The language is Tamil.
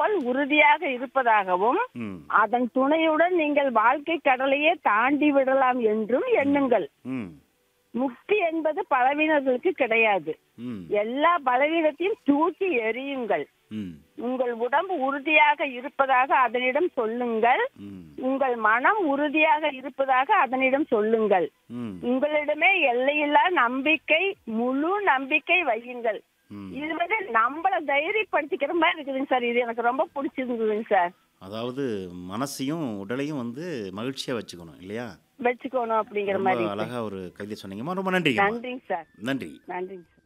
போல் உறுதியாக இருப்பதாகவும் ம் அதன் துணையுடன் நீங்கள் வாழ்க்கை கடலையே தாண்டி விடலாம் என்றும் எண்ணுங்கள் ம் முக்தி என்பது பலவீனர்களுக்கு கிடையாது ம் எல்லா பலவீனத்தையும் தூக்கி எறியுங்கள் ம் உங்கள் உடம்பு உறுதியாக இருப்பதாக அதனிடம் சொல்லுங்கள் ம் உங்கள் மனம் உறுதியாக இருப்பதாக அதனிடம் சொல்லுங்கள் ம் உங்களிடமே எல்லையில்லா நம்பிக்கை முழு நம்பிக்கை வையுங்கள் ம் இது வந்து நம்மள தைரியப்படுத்திக்கிற மாதிரி இருக்குதுங்க சார் இது எனக்கு ரொம்ப பிடிச்சிருந்ததுங்க சார் அதாவது மனசையும் உடலையும் வந்து மகிழ்ச்சியாக வச்சுக்கணும் இல்லையா வச்சுக்கணும் அப்படிங்கிற ரொம்ப மாதிரி அழகா ஒரு கவிதை சொன்னீங்கம்மா ரொம்ப நன்றிங்கம்மா நன்றிங்க சார் நன்றி நன்றிங்க